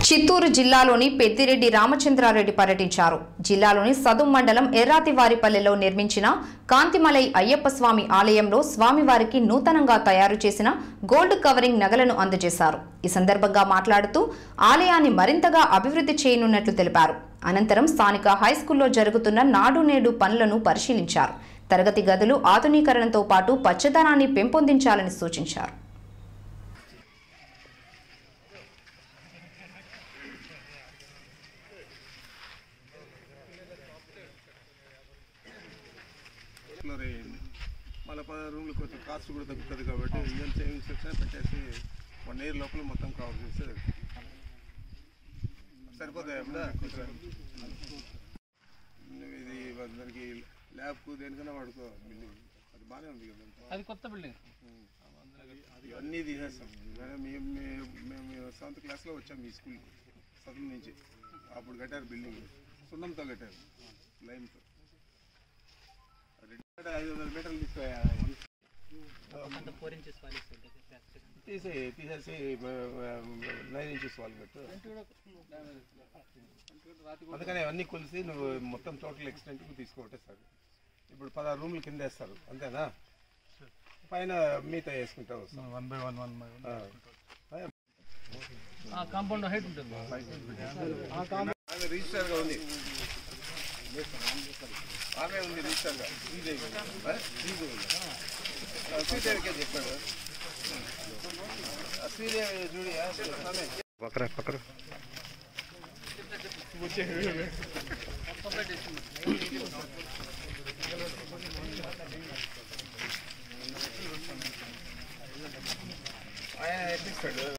చిత్తూరు జిల్లాలోని పెద్దిరెడ్డి రామచంద్రారెడ్డి పర్యటించారు జిల్లాలోని సదుం మండలం ఎర్రాతివారిపల్లెలో నిర్మించిన కాంతిమలై అయ్యప్ప స్వామి ఆలయంలో స్వామివారికి నూతనంగా తయారు చేసిన గోల్డ్ కవరింగ్ నగలను అందజేశారు ఈ సందర్భంగా మాట్లాడుతూ ఆలయాన్ని మరింతగా అభివృద్ధి చేయనున్నట్లు తెలిపారు అనంతరం స్థానిక హైస్కూల్లో జరుగుతున్న నాడు నేడు పనులను పరిశీలించారు తరగతి గదులు ఆధునీకరణతో పాటు పచ్చదనాన్ని పెంపొందించాలని సూచించారు ఫ్లోర్ వేయండి మళ్ళీ పదహారు రూమ్లు కొంచెం కాస్ట్ కూడా తగ్గుతుంది కాబట్టి ఈఎం సేవింగ్స్ వచ్చినా పెట్టేసి వన్ ఇయర్ లోపల మొత్తం కవర్ చేస్తే సరిపోతాయి అప్పుడు ఇది దానికి ల్యాబ్కు దేనికైనా వాడుకో బిల్డింగ్ అది బాగానే ఉంది కదా అది కొత్త బిల్డింగ్ అది అన్నీ తీసేస్తాం కానీ మేము మేము- మేము సెవెంత్ క్లాస్లో వచ్చాం మీ స్కూల్కి సదం నుంచి అప్పుడు కట్టారు బిల్డింగ్ సున్నంతో కట్టారు లైన్తో రెండు ఐదు వందల మీటర్లు తీసుకోయా తీసి తీసేసి నైన్ ఇంచెస్ వాళ్ళు పెట్టు అందుకని అవన్నీ కొలిసి నువ్వు మొత్తం టోటల్ ఎక్స్టెంట్ తీసుకోవటే సార్ ఇప్పుడు పదహారు రూమ్లు కింద వేస్తారు అంతేనా పైన మిగతా వేసుకుంటావు one by one one by ఆ. కాంపౌండ్ హైట్ ఉంటుంది ఆమె రిజిస్టర్ గా ఉంది ఆమె ఉంది రిజిస్టర్ గా శ్రీదేవి ఆ? శ్రీదేవి ఆ, శ్రీదేవికే చెప్పాడు ఆ, శ్రీదేవి చూడి ఆమె పక్కన పక్కన ఆయన ఎక్కిస్తాడు